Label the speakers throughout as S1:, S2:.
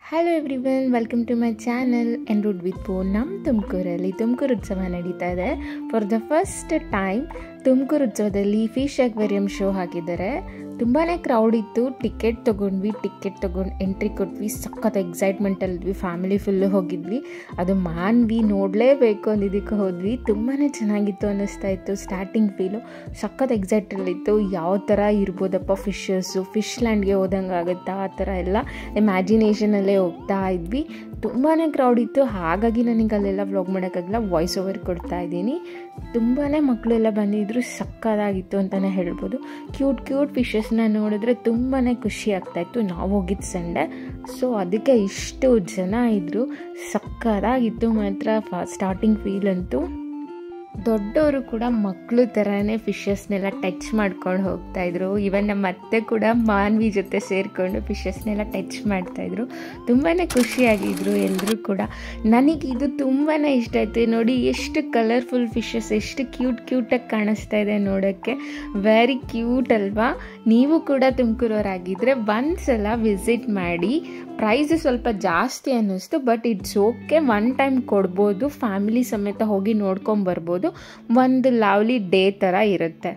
S1: hello everyone welcome to my channel ಎನ್ರೂಡ್ with ಪೋ ನಮ್ಮ ತುಮಕೂರಲ್ಲಿ ತುಮಕೂರು ಉತ್ಸವ ನಡೀತಾ ಇದೆ for the first time Tumakuru ಉತ್ಸವದಲ್ಲಿ ಫಿಶ್ ಅಕ್ವೇರಿಯಂ ಶೋ ಹಾಕಿದ್ದಾರೆ ತುಂಬಾ ಕ್ರೌಡ್ ಇತ್ತು ಟಿಕೆಟ್ ತೊಗೊಂಡ್ವಿ ಟಿಕೆಟ್ ತೊಗೊಂಡು ಎಂಟ್ರಿ ಕೊಟ್ವಿ ಸಖತ್ ಎಕ್ಸೈಟ್ಮೆಂಟಲ್ಲಿದ್ವಿ ಫ್ಯಾಮಿಲಿ ಫುಲ್ಲು ಹೋಗಿದ್ವಿ ಅದು ಮಾನ್ವಿ ನೋಡಲೇಬೇಕು ಅಂದಿದ್ದಕ್ಕೆ ಹೋದ್ವಿ ತುಂಬಾ ಚೆನ್ನಾಗಿತ್ತು ಅನ್ನಿಸ್ತಾ ಇತ್ತು ಸ್ಟಾರ್ಟಿಂಗ್ ಫೀಲು ಸಖತ್ ಎಕ್ಸೈಟಲ್ಲಿತ್ತು ಯಾವ ಥರ ಇರ್ಬೋದಪ್ಪ ಫಿಶಸ್ಸು ಫಿಶ್ ಲ್ಯಾಂಡ್ಗೆ ಹೋದಂಗೆ ಆಗುತ್ತಾ ಆ ಥರ ಎಲ್ಲ ಇಮ್ಯಾಜಿನೇಷನಲ್ಲೇ ಹೋಗ್ತಾ ಇದ್ವಿ ತುಂಬಾ ಕ್ರೌಡ್ ಇತ್ತು ಹಾಗಾಗಿ ನನಗೆ ಅಲ್ಲೆಲ್ಲ ವ್ಲಾಗ್ ಮಾಡೋಕ್ಕಾಗಲ್ಲ ವಾಯ್ಸ್ ಓವರ್ ಕೊಡ್ತಾ ಇದ್ದೀನಿ ತುಂಬಾ ಮಕ್ಕಳೆಲ್ಲ ಬಂದಿದ್ದರು ಸಕ್ಕದಾಗಿತ್ತು ಅಂತಲೇ ಹೇಳ್ಬೋದು ಕ್ಯೂಟ್ ಕ್ಯೂಟ್ ಫಿಶಸ್ನ ನೋಡಿದ್ರೆ ತುಂಬಾ ಖುಷಿ ಆಗ್ತಾಯಿತ್ತು ನಾವು ಹೋಗಿದ್ದು ಸಂಡೆ ಸೊ ಅದಕ್ಕೆ ಇಷ್ಟು ಜನ ಇದ್ದರು ಸಕ್ಕದಾಗಿತ್ತು ಮಾತ್ರ ಸ್ಟಾರ್ಟಿಂಗ್ ಫೀಲ್ ಅಂತೂ ದೊಡ್ಡವರು ಕೂಡ ಮಕ್ಕಳು ಥರನೇ ಫಿಶಸ್ನೆಲ್ಲ ಟಚ್ ಮಾಡ್ಕೊಂಡು ಹೋಗ್ತಾಯಿದ್ರು ಈವನ್ ನಮ್ಮ ಅತ್ತೆ ಕೂಡ ಮಾನ್ವಿ ಜೊತೆ ಸೇರಿಕೊಂಡು ಫಿಶಸ್ನೆಲ್ಲ ಟಚ್ ಮಾಡ್ತಾಯಿದ್ರು ತುಂಬಾ ಖುಷಿಯಾಗಿದ್ರು ಎಲ್ಲರೂ ಕೂಡ ನನಗೆ ಇದು ತುಂಬಾ ಇಷ್ಟ ಆಯಿತು ನೋಡಿ ಎಷ್ಟು ಕಲರ್ಫುಲ್ ಫಿಶಸ್ ಎಷ್ಟು ಕ್ಯೂಟ್ ಕ್ಯೂಟಾಗಿ ಕಾಣಿಸ್ತಾ ಇದೆ ನೋಡೋಕ್ಕೆ ವೆರಿ ಕ್ಯೂಟ್ ಅಲ್ವಾ ನೀವು ಕೂಡ ತುಮಕೂರವರಾಗಿದ್ದರೆ ಒಂದ್ಸಲ ವಿಸಿಟ್ ಮಾಡಿ ಪ್ರೈಸ್ ಸ್ವಲ್ಪ ಜಾಸ್ತಿ ಅನ್ನಿಸ್ತು but it's okay one time ಕೊಡ್ಬೋದು ಫ್ಯಾಮಿಲಿ ಸಮೇತ ಹೋಗಿ ನೋಡ್ಕೊಂಬರ್ಬೋದು ಒಂದು ಲವ್ಲಿ ಡೇ ಥರ ಇರುತ್ತೆ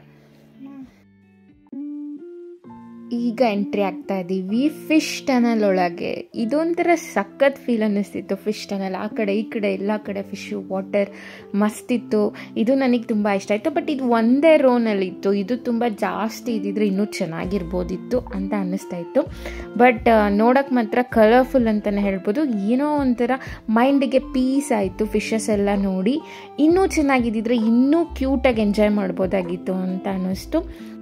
S1: ಈಗ ಎಂಟ್ರಿ ಆಗ್ತಾ ಇದ್ದೀವಿ ಫಿಶ್ ಟನಲ್ ಒಳಗೆ ಇದೊಂಥರ ಸಖತ್ ಫೀಲ್ ಅನ್ನಿಸ್ತಿತ್ತು ಫಿಶ್ ಟನಲ್ ಆ ಕಡೆ ಈ ಕಡೆ ಎಲ್ಲ ಕಡೆ ಫಿಶು ವಾಟರ್ ಮಸ್ತಿತ್ತು ಇದು ನನಗೆ ತುಂಬ ಇಷ್ಟ ಆಯಿತು ಬಟ್ ಇದು ಒಂದೇ ರೋನಲ್ಲಿತ್ತು ಇದು ತುಂಬ ಜಾಸ್ತಿ ಇದ್ದಿದ್ರೆ ಇನ್ನೂ ಚೆನ್ನಾಗಿರ್ಬೋದಿತ್ತು ಅಂತ ಅನ್ನಿಸ್ತಾ ಇತ್ತು ಬಟ್ ನೋಡೋಕೆ ಮಾತ್ರ ಕಲರ್ಫುಲ್ ಅಂತಲೇ ಹೇಳ್ಬೋದು ಏನೋ ಒಂಥರ ಮೈಂಡಿಗೆ ಪೀಸ್ ಆಯಿತು ಫಿಶಸ್ ಎಲ್ಲ ನೋಡಿ ಇನ್ನೂ ಚೆನ್ನಾಗಿದ್ದಿದ್ರೆ ಇನ್ನೂ ಕ್ಯೂಟಾಗಿ ಎಂಜಾಯ್ ಮಾಡ್ಬೋದಾಗಿತ್ತು ಅಂತ ಅನ್ನಿಸ್ತು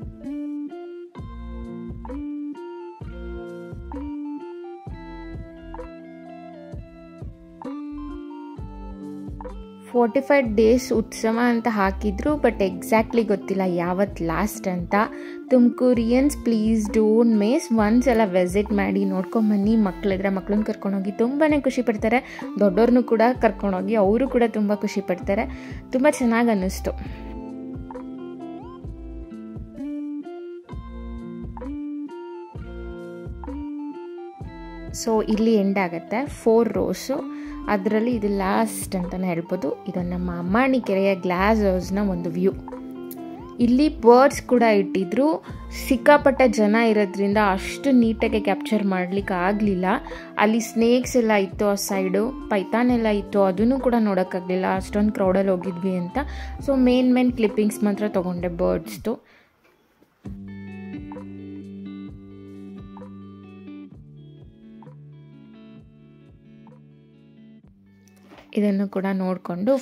S1: ಫೋರ್ಟಿ ಫೈವ್ ಡೇಸ್ ಉತ್ಸವ ಅಂತ ಹಾಕಿದ್ರು ಬಟ್ ಎಕ್ಸಾಕ್ಟ್ಲಿ ಗೊತ್ತಿಲ್ಲ ಯಾವತ್ತು ಲಾಸ್ಟ್ ಅಂತ ತುಮಕೂರಿಯನ್ಸ್ ಪ್ಲೀಸ್ ಡೋಂಟ್ ಮೇಸ್ ಒಂದ್ಸಲ ವಿಸಿಟ್ ಮಾಡಿ ನೋಡ್ಕೊಂಬನ್ನಿ ಮಕ್ಕಳಿದ್ರೆ ಮಕ್ಕಳನ್ನ ಕರ್ಕೊಂಡೋಗಿ ತುಂಬಾ ಖುಷಿ ಪಡ್ತಾರೆ ದೊಡ್ಡವ್ರನ್ನೂ ಕೂಡ ಕರ್ಕೊಂಡೋಗಿ ಅವರು ಕೂಡ ತುಂಬ ಖುಷಿ ಪಡ್ತಾರೆ ತುಂಬ ಚೆನ್ನಾಗಿ ಅನ್ನಿಸ್ತು ಸೊ ಇಲ್ಲಿ ಎಂಡ್ ಆಗುತ್ತೆ ಫೋರ್ ರೋಸು ಅದರಲ್ಲಿ ಇದು ಲಾಸ್ಟ್ ಅಂತಲೇ ಹೇಳ್ಬೋದು ಇದು ನಮ್ಮ ಅಮ್ಮಾಣಿ ಕೆರೆಯ ಗ್ಲಾಸ್ ಹೌಸ್ನ ಒಂದು ವ್ಯೂ ಇಲ್ಲಿ ಬರ್ಡ್ಸ್ ಕೂಡ ಇಟ್ಟಿದ್ರು ಸಿಕ್ಕಾಪಟ್ಟೆ ಜನ ಇರೋದ್ರಿಂದ ಅಷ್ಟು ನೀಟಾಗಿ ಕ್ಯಾಪ್ಚರ್ ಮಾಡಲಿಕ್ಕೆ ಆಗಲಿಲ್ಲ ಅಲ್ಲಿ ಸ್ನೇಕ್ಸ್ ಎಲ್ಲ ಇತ್ತು ಆ ಸೈಡು ಪೈತಾನ್ ಎಲ್ಲ ಇತ್ತು ಅದನ್ನು ಕೂಡ ನೋಡೋಕ್ಕಾಗಲಿಲ್ಲ ಅಷ್ಟೊಂದು ಕ್ರೌಡಲ್ಲಿ ಹೋಗಿದ್ವಿ ಅಂತ ಸೊ ಮೇನ್ ಮೇನ್ ಕ್ಲಿಪ್ಪಿಂಗ್ಸ್ ಮಾತ್ರ ತೊಗೊಂಡೆ ಬರ್ಡ್ಸ್ದು ಇದನ್ನು ಕೂಡ ನೋಡಿಕೊಂಡು